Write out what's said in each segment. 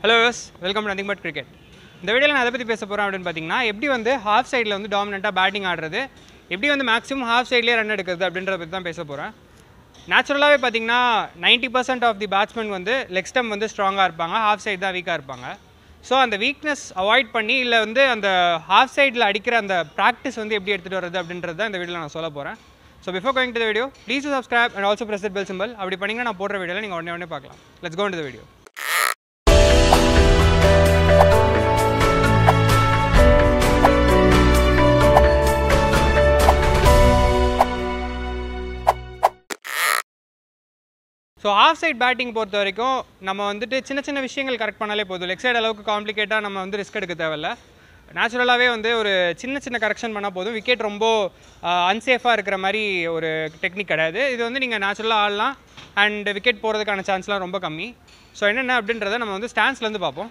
hello யோஸ் welcome to nothing but cricket இந்த வீடியோவில் நான் எதை பற்றி பேச போகிறேன் அப்படின்னு பார்த்தீங்கன்னா எப்படி வந்து ஹாஃப் சைடில் வந்து டாமினண்ட்டாக பேட்டிங் ஆடுறது எப்படி வந்து மேக்ஸிமம் ஹாஃப் சைட்லேயே ரன் எடுக்கிறது அப்படின்றத பற்றி தான் பேச போகிறேன் நேச்சுரலாகவே பார்த்தீங்கன்னா ninety percent of the batsman வந்து லெக் ஸ்டம் வந்து ஸ்ட்ராங்காக இருப்பாங்க ஹாஃப் சைடு தான் வீக்காக இருப்பாங்க ஸோ அந்த வீக்னஸ் அவாய்ட் பண்ணி இல்லை வந்து அந்த ஹாஃப் சைடில் அடிக்கிற அந்த ப்ராக்டிஸ் வந்து எப்படி எடுத்துகிட்டு வர்றது அப்படின்றது தான் இந்த வீடியோவில் நான் சொல்ல போகிறேன் so before going to the video please subscribe and also press bell symbol அப்படி பண்ணிங்கன்னா நான் போடுற வீடியோவில் நீங்கள் உடனே உடனே பார்க்கலாம் let's go to the video so off side batting பொறுத்த வரைக்கும் நம்ம வந்துட்டு சின்ன சின்ன விஷயங்கள் கரெக்ட் பண்ணாலே போதும் லெக் சைடு அளவுக்கு காம்ப்ளிகேட்டாக நம்ம வந்து ரிஸ்க் எடுக்க தேவையில்ல நேச்சுரலாகவே வந்து ஒரு சின்ன சின்ன கரெக்ஷன் பண்ணால் போதும் விக்கெட் ரொம்ப அன்சேஃபாக இருக்கிற மாதிரி ஒரு டெக்னிக் கிடையாது இது வந்து நீங்கள் நேச்சுரலாக ஆடலாம் அண்ட் விக்கெட் போகிறதுக்கான சான்ஸ்லாம் ரொம்ப கம்மி ஸோ என்னென்ன அப்படின்றத நம்ம வந்து ஸ்டான்ஸ்லேருந்து பார்ப்போம்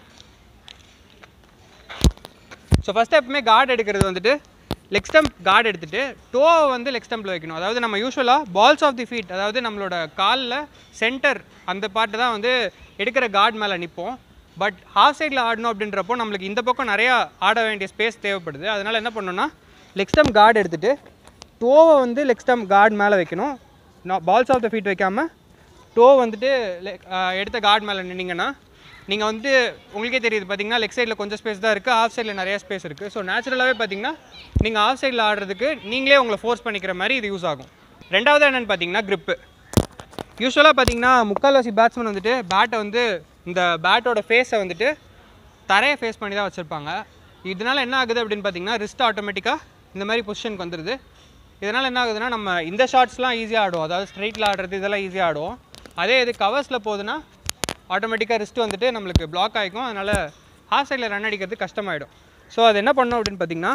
ஸோ ஃபஸ்ட்டு எப்பவுமே கார்டு எடுக்கிறது வந்துட்டு லெக் ஸ்டம்ப் கார்டு எடுத்துகிட்டு டோவை வந்து லெக் ஸ்டம்பில் வைக்கணும் அதாவது நம்ம யூஸ்வலாக பால்ஸ் ஆஃப் தி ஃபீட் அதாவது நம்மளோட காலில் சென்டர் அந்த பார்ட்டு தான் வந்து எடுக்கிற கார்டு மேலே நிற்போம் பட் ஹாஃப் சைடில் ஆடணும் அப்படின்றப்போ நம்மளுக்கு இந்த பக்கம் நிறையா ஆட வேண்டிய ஸ்பேஸ் தேவைப்படுது அதனால் என்ன பண்ணணும்னா லெக் ஸ்டம்ப் கார்டு எடுத்துகிட்டு டோவை வந்து லெக் ஸ்டம்ப் கார்டு மேலே வைக்கணும் நான் பால்ஸ் ஆஃப் த ஃபீட் வைக்காமல் டோ வந்துட்டு le- ஆஹ் எடுத்த கார்டு மேலே நின்னீங்கன்னா நீங்கள் வந்து உங்களுக்கே தெரியுது பார்த்தீங்கன்னா லெக் சைடில் கொஞ்சம் ஸ்பேஸ் தான் இருக்குது ஆஃப் சைடில் நிறைய ஸ்பேஸ் இருக்குது ஸோ நேச்சுரலாகவே பார்த்தீங்கன்னா நீங்கள் ஆஃப் சைடில் ஆடுறதுக்கு நீங்களே உங்களை ஃபோர்ஸ் பண்ணிக்கிற மாதிரி இது யூஸ் ஆகும் ரெண்டாவது என்னென்னு பார்த்தீங்கன்னா grip யூஸ்வலாக பார்த்தீங்கன்னா முக்கால்வாசி பேட்ஸ்மேன் வந்துட்டு பேட்டை வந்து இந்த பேட்டோட ஃபேஸை வந்துட்டு தரையை ஃபேஸ் பண்ணி தான் வச்சுருப்பாங்க இதனால் என்ன ஆகுது அப்படின்னு பார்த்தீங்கன்னா ரிஸ்ட் ஆட்டோமேட்டிக்காக இந்த மாதிரி பொசிஷனுக்கு வந்துடுது இதனால் என்ன ஆகுதுன்னா நம்ம இந்த ஷாட்ஸ்லாம் ஈஸியாக ஆடுவோம் அதாவது ஸ்ட்ரைட்டில் ஆடுறது இதெல்லாம் ஈஸியாக ஆடுவோம் அதே இது கவர்ஸில் போகுதுன்னா ஆட்டோமேட்டிக்காக ரிஸ்ட் வந்துட்டு நம்மளுக்கு பிளாக் ஆகிக்கும் அதனால் ஹாஃப் சைடில் ரன் அடிக்கிறது கஷ்டமாயிடும் ஸோ அது என்ன பண்ணோம் அப்படின்னு பார்த்தீங்கன்னா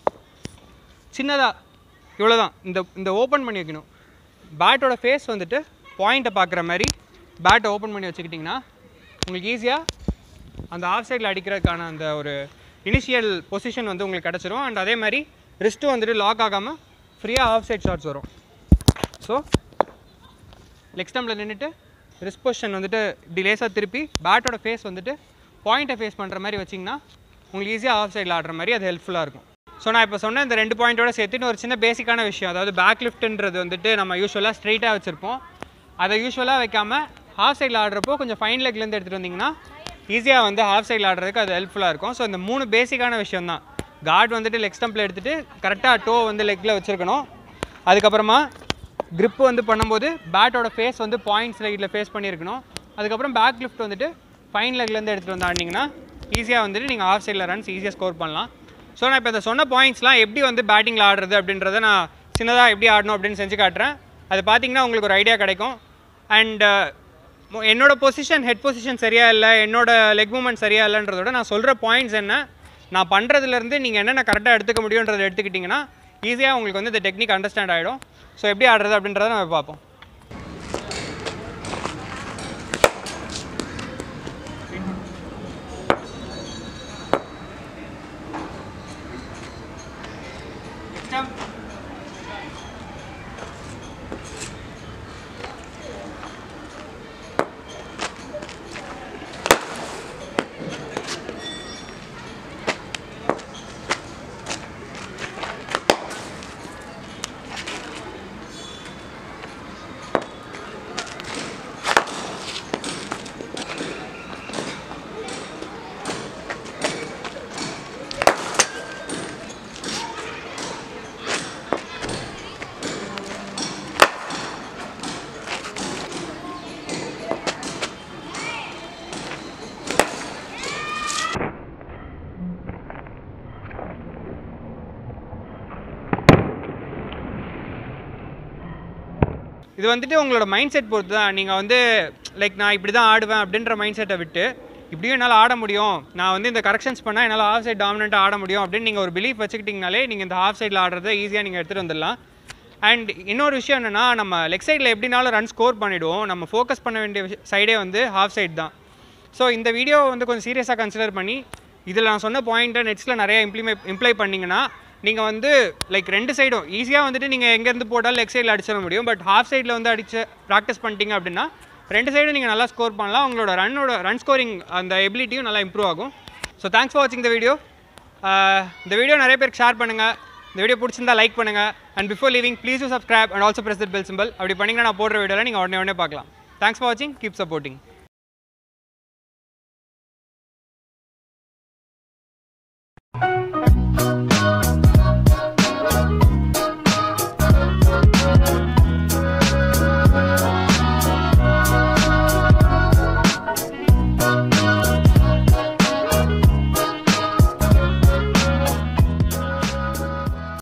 சின்னதாக இவ்வளோ தான் இந்த இந்த ஓப்பன் பண்ணி வைக்கணும் பேட்டோட ஃபேஸ் வந்துட்டு பாயிண்ட்டை பார்க்குற மாதிரி பேட்டை ஓப்பன் பண்ணி வச்சுக்கிட்டிங்கன்னா உங்களுக்கு ஈஸியாக அந்த ஆஃப் சைடில் அடிக்கிறதுக்கான அந்த ஒரு இனிஷியல் பொசிஷன் வந்து உங்களுக்கு கிடச்சிரும் அண்ட் அதே மாதிரி ரிஸ்ட்டும் வந்துட்டு லாக் ஆகாமல் ஃப்ரீயாக ஆஃப் சைட் ஷாட்ஸ் வரும் ஸோ லெக் ஸ்டம்பில் நின்றுட்டு ரிஸ்க் பொசிஷன் வந்துட்டு இப்படி லேசாக திருப்பி பேட்டோட ஃபேஸ் வந்துட்டு பாயிண்ட்டை ஃபேஸ் பண்ணுற மாதிரி வச்சிங்கன்னா உங்களுக்கு ஈஸியாக ஆஃப் சைடில் ஆடுற மாதிரி அது ஹெல்ப்ஃபுல்லாக இருக்கும் ஸோ நான் இப்போ சொன்ன இந்த ரெண்டு பாயிண்ட்டோட சேர்த்துட்டு ஒரு சின்ன பேசிக்கான விஷயம் அதாவது பேக் லிஃப்ட்ன்றது வந்துட்டு நம்ம யூஸ்வலாக ஸ்ட்ரைட்டாக வச்சுருப்போம் அதை யூஸ்வலாக வைக்காமல் ஹாஃப் சைடில் ஆடுறப்போ கொஞ்சம் ஃபைன் லெக்லேருந்து எடுத்துகிட்டு வந்தீங்கன்னா ஈஸியாக வந்து ஹாஃப் சைடில் ஆடுறதுக்கு அது ஹெல்ப்ஃபுல்லாக இருக்கும் ஸோ இந்த மூணு பேசிக்கான விஷயம் தான் கார்டு வந்துட்டு லெக் ஸ்டம்பில் எடுத்துகிட்டு கரெக்டாக டோ வந்து லெக்கில் வச்சுருக்கணும் அதுக்கப்புறமா grip வந்து பண்ணும்போது பேட்டோட ஃபேஸ் வந்து பாயிண்ட் சைடில் ஃபேஸ் பண்ணியிருக்கணும் அதுக்கப்புறம் பேக் லிஃப்ட் வந்துட்டு ஃபைன் லெக்லேருந்து எடுத்துகிட்டு வந்து ஆடினீங்கன்னா ஈஸியாக வந்துட்டு நீங்கள் ஆஃப் சைடில் ரன்ஸ் ஈஸியாக ஸ்கோர் பண்ணலாம் ஸோ நான் இப்போ இந்த சொன்ன பாயிண்ட்ஸ்லாம் எப்படி வந்து பேட்டிங்கில் ஆடுறது அப்படின்றத நான் சின்னதாக எப்படி ஆடணும் அப்படின்னு செஞ்சு காட்டுறேன் அது பார்த்தீங்கன்னா உங்களுக்கு ஒரு ஐடியா கிடைக்கும் அண்ட் என்னோட பொசிஷன் ஹெட் பொசிஷன் சரியா இல்லை என்னோட லெக் மூமெண்ட் சரியா இல்லைன்றதோட நான் சொல்கிற பாயிண்ட்ஸ் என்ன நான் பண்ணுறதுலேருந்து நீங்கள் என்னென்ன கரெக்டாக எடுத்துக்க முடியுன்றதை எடுத்துக்கிட்டிங்கன்னா ஈஸியாக உங்களுக்கு வந்து இந்த டெக்னிக் அண்டர்ஸ்டாண்ட் ஆகிடும் ஸோ எப்படி ஆடுறது அப்படின்றத நம்ம பார்ப்போம் இது வந்துட்டு உங்களோட மைண்ட் செட் பொறுத்து தான் நீங்கள் வந்து லைக் நான் இப்படி தான் ஆடுவேன் அப்படின்ற மைண்ட் செட்டை விட்டு இப்படியும் என்னால் ஆட முடியும் நான் வந்து இந்த கரெக்ஷன்ஸ் பண்ணால் என்னால் ஆஃப் சைட் டாமினண்ட்டாக ஆட முடியும் அப்படின்னு நீங்கள் ஒரு பிலீஃப் வச்சுக்கிட்டிங்கனாலே நீங்கள் இந்த ஹாஃப் சைடில் ஆடுறதை ஈஸியாக நீங்கள் எடுத்துகிட்டு வந்துடலாம் அண்ட் இன்னொரு விஷயம் என்னென்னா நம்ம லெக் சைடில் எப்படினாலும் ரன் ஸ்கோர் பண்ணிவிடுவோம் நம்ம ஃபோக்கஸ் பண்ண வேண்டிய சைடே வந்து ஹாஃப் சைட் தான் ஸோ இந்த வீடியோ வந்து கொஞ்சம் சீரியஸாக கன்சிடர் பண்ணி இதில் நான் சொன்ன பாயிண்ட்டை நெட்ஸில் நிறைய இம்ப்ளிமே இம்ப்ளை பண்ணிங்கன்னா நீங்கள் வந்து லைக் ரெண்டு சைடும் ஈஸியாக வந்துட்டு நீங்கள் எங்கேருந்து போட்டாலும் லெக் சைடில் அடிச்சிட முடியும் பட் ஹாஃப் சைடில் வந்து அடிச்சு ப்ராக்டிஸ் பண்ணிட்டீங்க அப்படின்னா ரெண்டு சைடும் நீங்கள் நல்லா ஸ்கோர் பண்ணலாம் உங்களோட ரன்னோட ரன் ஸ்கோரிங் அந்த எபிலிட்டியும் நல்லா இம்ப்ரூவ் ஆகும் ஸோ தேங்க்ஸ் ஃபார் வாட்சிங் த வீடியோ இந்த வீடியோ நிறைய பேருக்கு ஷேர் பண்ணுங்கள் இந்த வீடியோ பிடிச்சிருந்தா லைக் பண்ணுங்கள் and before leaving please to subscribe and also press that bell symbol அப்படி பண்ணிங்கன்னா நான் போடுற வீடியோவில் நீங்கள் உடனே உடனே பார்க்கலாம் தேங்க்ஸ் ஃபார் வாட்சிங் கீப் சப்போர்ட்டிங்